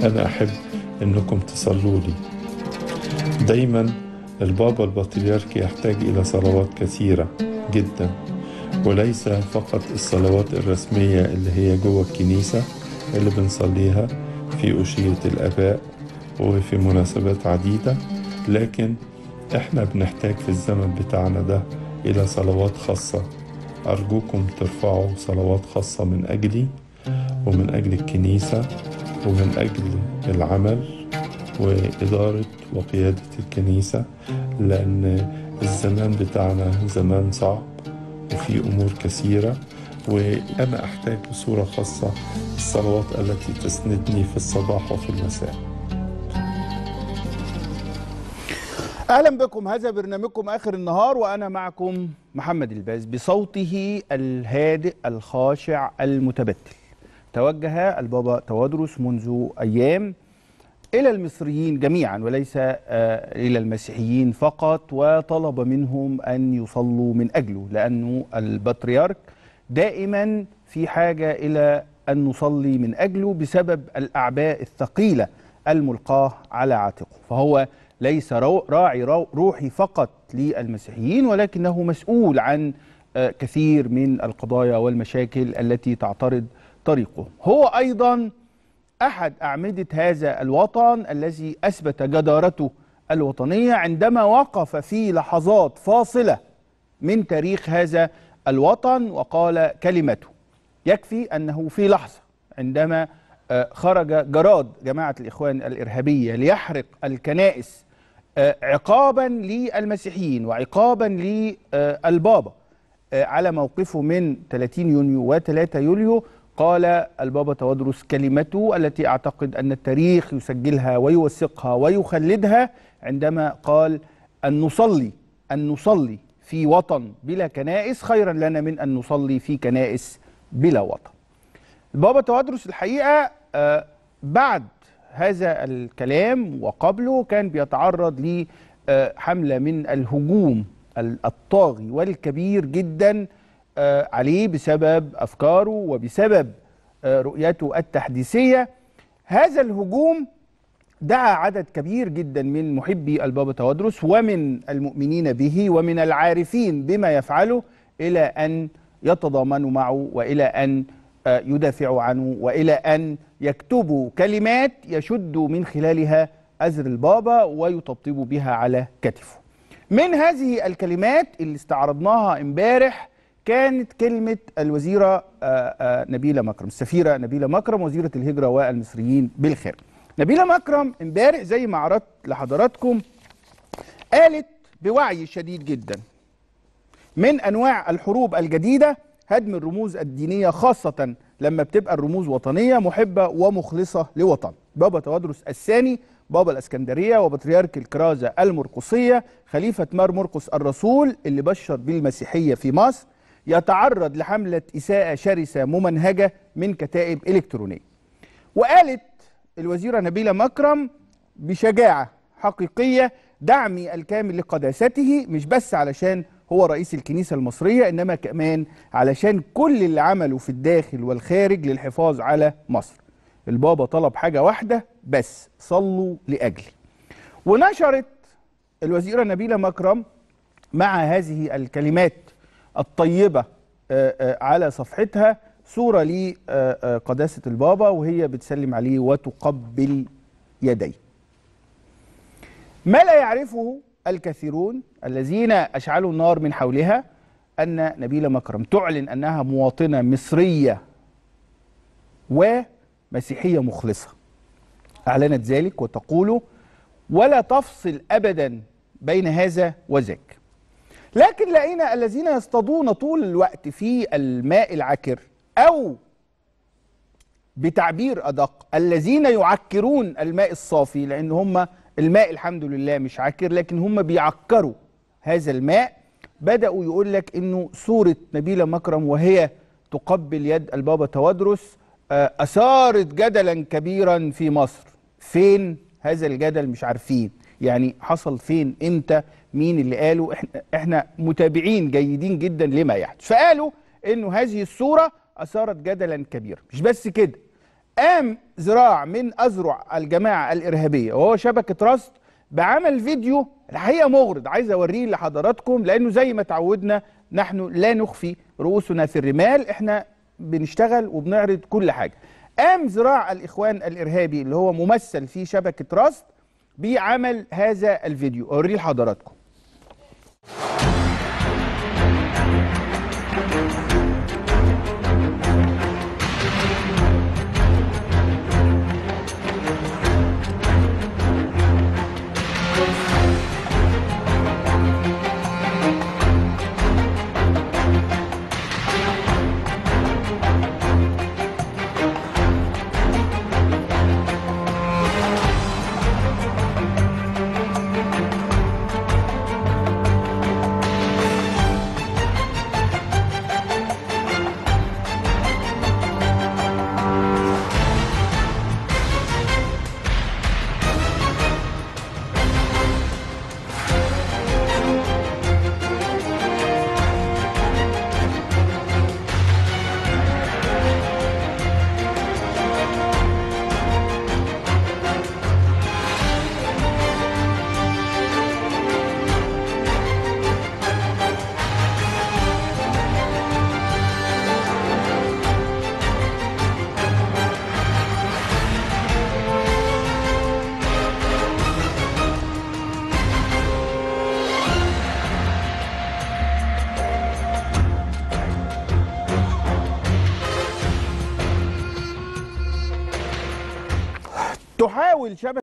أنا أحب أنكم تصلوا لي دايما البابا البطريرك يحتاج إلى صلوات كثيرة جدا وليس فقط الصلوات الرسمية اللي هي جوه الكنيسة اللي بنصليها في أشية الآباء وفي مناسبات عديدة لكن احنا بنحتاج في الزمن بتاعنا ده إلى صلوات خاصة أرجوكم ترفعوا صلوات خاصة من أجلي ومن أجل الكنيسة ومن أجل العمل وإدارة وقيادة الكنيسة لأن الزمان بتاعنا زمان صعب وفي أمور كثيرة وأنا أحتاج بصورة خاصة الصلوات التي تسندني في الصباح وفي المساء اهلا بكم هذا برنامجكم اخر النهار وانا معكم محمد الباز بصوته الهادئ الخاشع المتبتل توجه البابا توادرس منذ ايام الى المصريين جميعا وليس آه، الى المسيحيين فقط وطلب منهم ان يصلوا من اجله لانه البطريرك دائما في حاجه الى ان نصلي من اجله بسبب الاعباء الثقيله الملقاه على عاتقه فهو ليس رو- راعي رو- روحي فقط للمسيحيين ولكنه مسؤول عن آه، كثير من القضايا والمشاكل التي تعترض طريقه هو ايضا احد اعمده هذا الوطن الذي اثبت جدارته الوطنيه عندما وقف في لحظات فاصله من تاريخ هذا الوطن وقال كلمته يكفي انه في لحظه عندما آه، خرج جراد جماعه الاخوان الارهابيه ليحرق الكنائس آه، عقابا للمسيحيين وعقابا للبابا آه، على موقفه من 30 يونيو و3 يوليو قال البابا توادرس كلمته التي اعتقد ان التاريخ يسجلها ويوثقها ويخلدها عندما قال ان نصلي ان نصلي في وطن بلا كنائس خيرا لنا من ان نصلي في كنائس بلا وطن. البابا توادرس الحقيقه آه، بعد هذا الكلام وقبله كان بيتعرض لحمله من الهجوم الطاغي والكبير جدا آه، عليه بسبب افكاره وبسبب آه، رؤيته التحديثيه هذا الهجوم دعا عدد كبير جدا من محبي البابا توادرس ومن المؤمنين به ومن العارفين بما يفعله الى ان يتضامنوا معه والى ان آه، يدافعوا عنه والى ان يكتبوا كلمات يشدوا من خلالها ازر البابا ويطبطبوا بها على كتفه. من هذه الكلمات اللي استعرضناها امبارح كانت كلمة الوزيرة آه، آه، نبيلة مكرم السفيرة نبيلة مكرم وزيرة الهجرة والمصريين بالخارج نبيلة مكرم امبارح زي ما عرضت لحضراتكم قالت بوعي شديد جدا من انواع الحروب الجديده هدم الرموز الدينيه خاصه لما بتبقى الرموز وطنيه محبه ومخلصه لوطن بابا توادرس الثاني بابا الاسكندريه وبطريرك الكرازه المرقسيه خليفه مار مرقس الرسول اللي بشر بالمسيحيه في مصر يتعرض لحمله اساءه شرسه ممنهجه من كتائب الكترونيه وقالت الوزيرة نبيلة مكرم بشجاعة حقيقية دعمي الكامل لقداسته مش بس علشان هو رئيس الكنيسة المصرية إنما كمان علشان كل اللي عمله في الداخل والخارج للحفاظ على مصر البابا طلب حاجة واحدة بس صلوا لأجلي ونشرت الوزيرة نبيلة مكرم مع هذه الكلمات الطيبة آه، آه، على صفحتها صورة لقداسة البابا وهي بتسلم عليه وتقبل يديه ما لا يعرفه الكثيرون الذين أشعلوا النار من حولها أن نبيلة مكرم تعلن أنها مواطنة مصرية ومسيحية مخلصة أعلنت ذلك وتقول ولا تفصل أبدا بين هذا وذاك لكن لقينا الذين يصطادون طول الوقت في الماء العكر او بتعبير ادق الذين يعكرون الماء الصافي لان هم الماء الحمد لله مش عكر لكن هم بيعكروا هذا الماء بداوا يقول لك انه صوره نبيله مكرم وهي تقبل يد البابا توادرس آه، اثارت جدلا كبيرا في مصر فين هذا الجدل مش عارفين يعني حصل فين امتى مين اللي قالوا احنا احنا متابعين جيدين جدا لما يحدث فقالوا انه هذه الصوره اثارت جدلا كبيرا مش بس كده قام ذراع من اذرع الجماعه الارهابيه وهو شبكه راست بعمل فيديو الحقيقه مغرض عايز اوريه لحضراتكم لانه زي ما تعودنا نحن لا نخفي رؤوسنا في الرمال احنا بنشتغل وبنعرض كل حاجه قام ذراع الاخوان الارهابي اللي هو ممثل في شبكه راست بعمل هذا الفيديو اوريه لحضراتكم تحاول شبكه